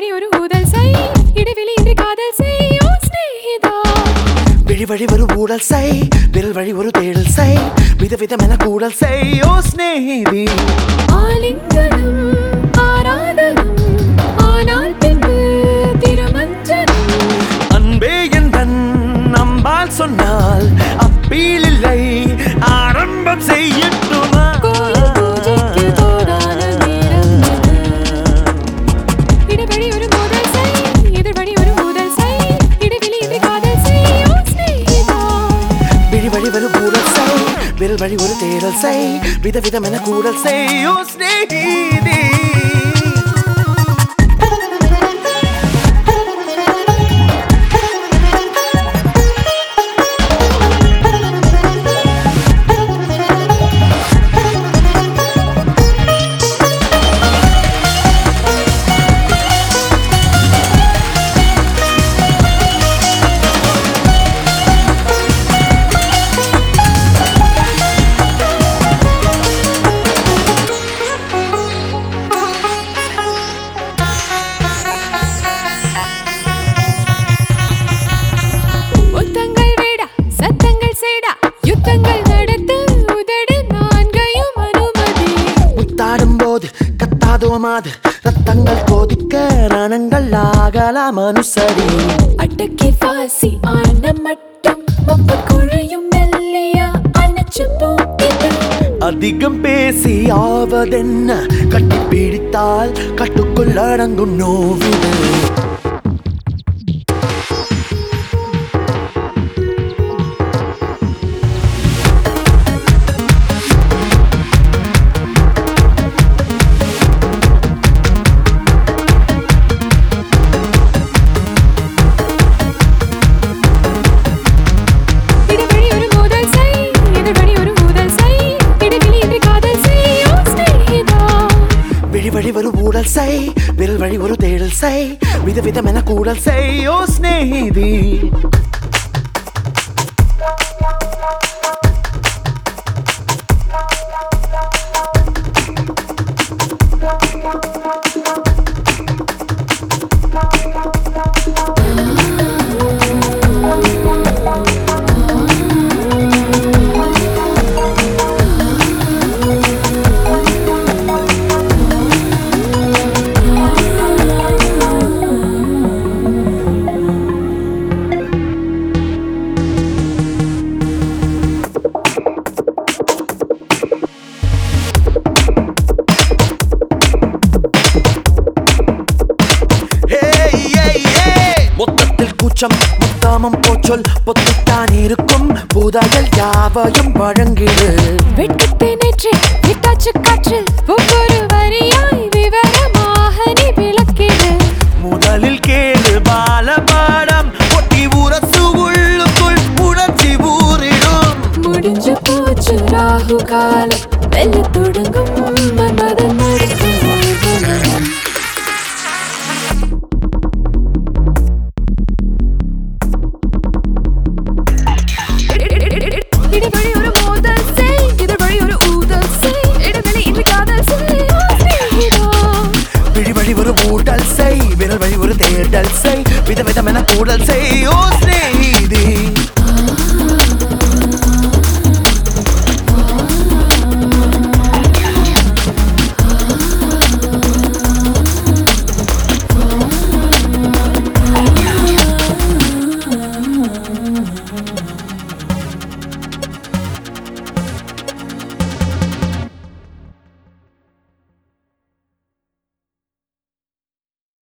வழி ஒரு ஊதல் செய் இடைவெளி இன்றி காதல் செய் ஓ சிநேகிதா விழி வழி ஒரு ஊடல் செய் விரல் வழி ஒரு தேடல் செய் விதவிதமென கூடல் செய் ஓ ஸ்நேகிதி ஆலிங்கனம் ஆராதனம் ஆனால் பின்பு திருமஞ்சனம் அன்பே எந்தன் நம்பால் சொன்னால் அப்பீல் இல்லை ஆரம்பம் செய்யட்டுமா கோயில் பூஜைக்கு போதான நேரம் இது இடைவெளி ஒரு மோதல் செய் எதிர்வழி ஒரு ஊதல் செய் இடைவெளி இன்றி காதல் செய் ஓ சிநேகிதா விழி வழி ஒரு ஊடல் செய் விரல் வழி ஒரு தேடல் செய் விதவிதமென கூடல் செய் ஓ ஸ்நேகிதி முத்தங்கள் வேடா சத்தங்கள் சேடா யுத்தங்கள் நடத்த உதடு நான்கையும் அனுமதி முத்தாடும் போது கத்தாதோமாது ரத்தங்கள் கொதிக்க ரணங்கள் ஆகலாம் அனுசரி அட்டக்கி வாசி ஆன மட்டும் ஒப்பு குழையும் மெல்லையா அணைச்சு போக்கிது அதிகம் பேசி ஆவதென்ன கட்டி பிடித்தால் கட்டுக்குள் அடங்கும் நோவிது இடைவெளி ஒரு மோதல் செய் எதிர்வழி ஒரு ஊதல் செய் இடைவெளி இன்றி காதல் செய் ஓ சிநேகிதா விழி வழி ஒரு ஊடல் செய் விரல் வழி ஒரு தேடல் செய் விதவிதமென கூடல் செய் ஓ ஸ்நேகிதி Hey, hey, hey! மொத்தத்தில் கூச்சம் முத்தாமம் போச்சொல் பொத்துத்தான் இருக்கும் புதையல் யாவையும் வழங்கிடு வெட்கத்தை நேற்று விட்டாச்சு காற்று ஒவ்வொரு வரியாய் விவரமாக நீ விளக்கிடு முதலில் கேளு பாலபாடம் ஒட்டி உரசு உள்ளுக்குள் உணர்ச்சி ஊறிடும் முடிஞ்சு போச்சு ராகு காலம் வெல்ல தொடங்கும் மன்மதன் மறுக்கும் உலகம். இடைவெளி ஒரு மோதல் செய் எதிர்வழி ஒரு ஊதல் செய் இடைவெளி இன்றி காதல் செய் ஓ சிநேகிதா. விழி வழி ஒரு ஊடல் செய் விரல் வழி ஒரு தேடல் செய் விதவிதமென கூடல் செய்